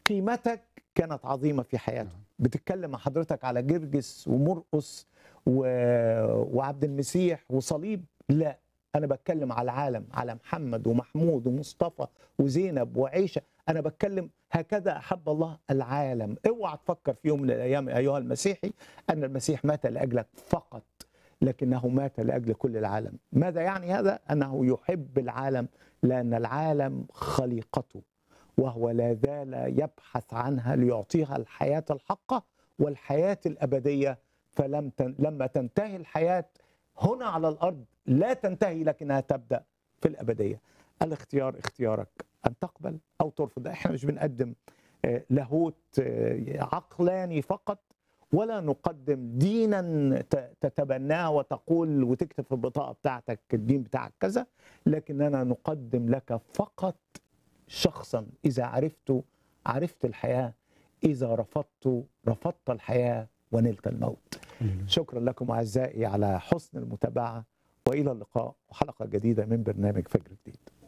قيمتك كانت عظيمه في حياته بتتكلم مع حضرتك على جرجس ومرقس و... وعبد المسيح وصليب لا انا بتكلم على العالم على محمد ومحمود ومصطفى وزينب وعيشه انا بتكلم هكذا احب الله العالم اوعى تفكر في يوم من الايام ايها المسيحي ان المسيح مات لاجلك فقط لكنه مات لاجل كل العالم ماذا يعني هذا انه يحب العالم لان العالم خليقته وهو لا زال يبحث عنها ليعطيها الحياه الحقه والحياه الابديه فلم تن... لما تنتهي الحياه هنا على الارض لا تنتهي لكنها تبدا في الابديه الاختيار اختيارك ان تقبل او ترفض احنا مش بنقدم لاهوت عقلاني فقط ولا نقدم دينا تتبناه وتقول وتكتب في البطاقه بتاعتك الدين بتاعك كذا لكننا نقدم لك فقط شخصا اذا عرفت عرفت الحياه اذا رفضت رفضت الحياه ونلت الموت شكرا لكم اعزائي على حسن المتابعه والى اللقاء وحلقه جديده من برنامج فجر جديد